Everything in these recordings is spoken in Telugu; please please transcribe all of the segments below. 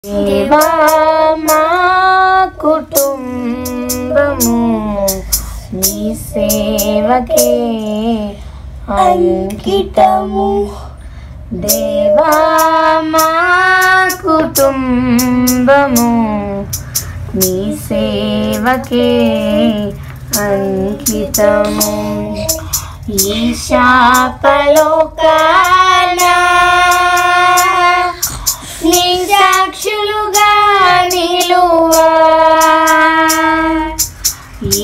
దేవా మా కుటుంబము నీ సేవకే అంకితము దేవా మా కుటుంబము నీ సేవకే అంకితము ఈ శాపలోకానా నీ సాక్షులుగా నిలువా ఈ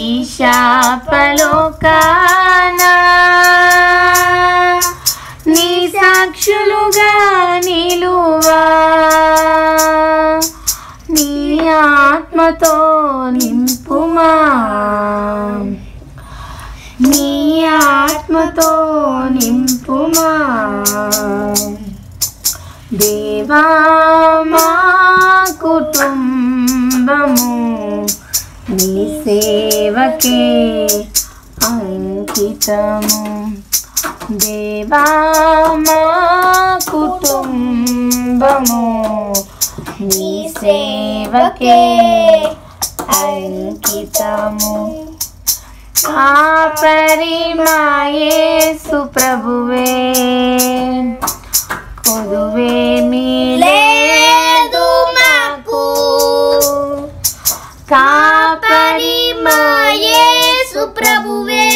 శాపలోకానా నీ సాక్షులుగా నిలువా నీ ఆత్మతో నింపుమా నీ ఆత్మతో నింపుమా దేవా మా కుటుంబము నీ సేవకే అంకితము దేవా మా కుటుంబము నీ సేవకే అంకితము ఆ పరిమాయేసు ప్రభువే కొదువేమీ లేదు మాకు కాపరి మాయేసు ప్రభువే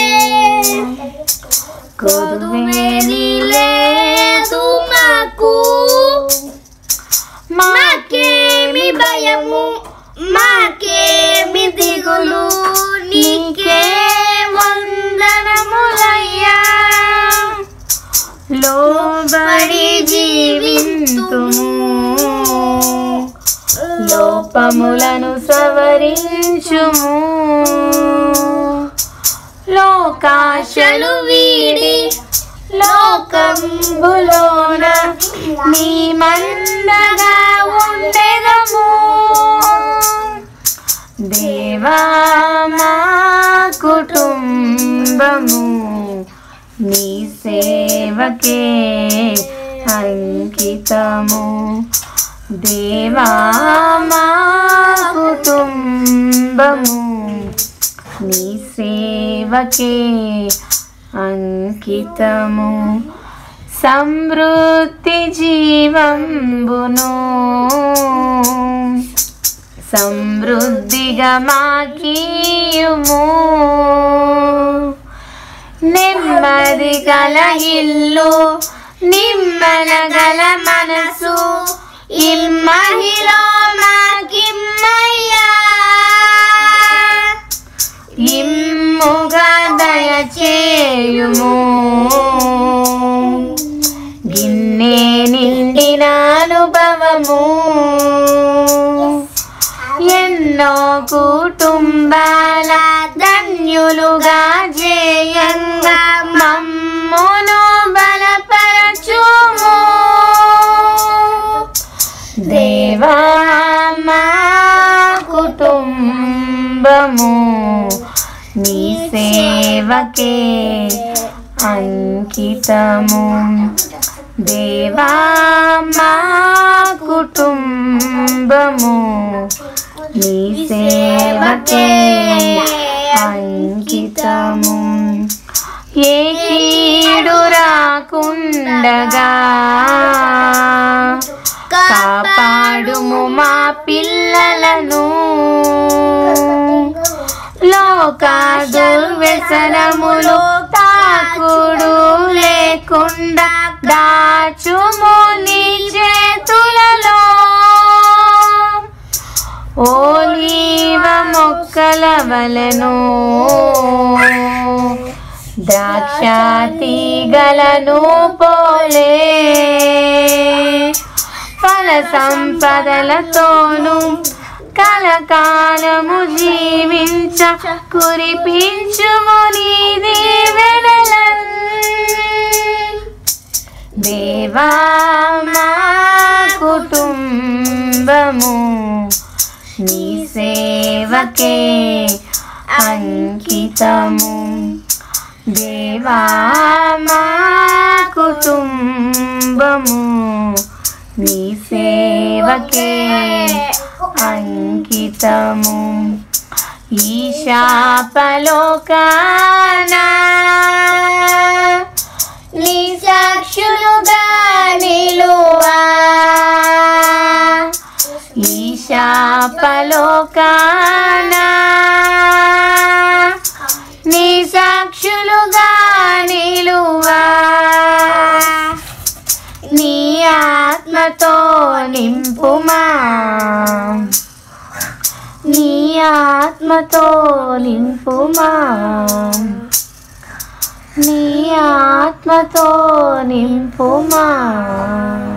కొదువేమీ లేదు మాకు మాకేమి భయము మాకేమి దిగులు నీకే వందనములయ్యా లోబడి జీవింతుము లోపములను సవరించుము లోకాశలు వీడి లోకంబులోన నీ మందగా ఉండెదము దేవా మా కుటుంబము నీ సేవకే అంకితము దేవా మా కుటుంబము నీ సేవకే అంకితము సమృద్ధి జీవంబును సమృద్ధిగా మాకీయుము నెమ్మది గల ఇల్లు నిమ్మల గల మనసు ఇమ్మహిలో మాకిమ్మయ్యా ఇమ్ముగా దయచేయుము గిన్నె నిండిన అనుభవము ఎన్నో కుటుంబాల ధన్యులుగా జయంగా మమ్మును బలపరచుము దేవా మా కుటుంబము నీ సేవకే అంకితము దేవా మా కుటుంబము నీ సేవకే అంకితము ఏ కీడు రాకుండగా కాపాడుము మా పిల్లలను లోక దుర్వ్యసనములు తాకుడు లేకుండా దాచుము నీ చేతులలో ఓలీవ మొక్కల వలెను ద్రాక్ష తీగలను పోలే ఫల సంపదలతోను కలకాలము జీవించ కురిపించుము నీ దీవెనలన్ దేవా మా కుటుంబము నీ సేవకే అంకితము దేవా మా కుటుంబము నీ సేవ సేవకే అంకితము ఈ శాపలోకానా నీ సాక్షులుగా నిలువా ఈ శాపలోకానా నీ సాక్షులుగా నిలువా నీ ఆత్మతో నింపుమా నీ ఆత్మతో నింపుమా నీ ఆత్మతో నింపుమా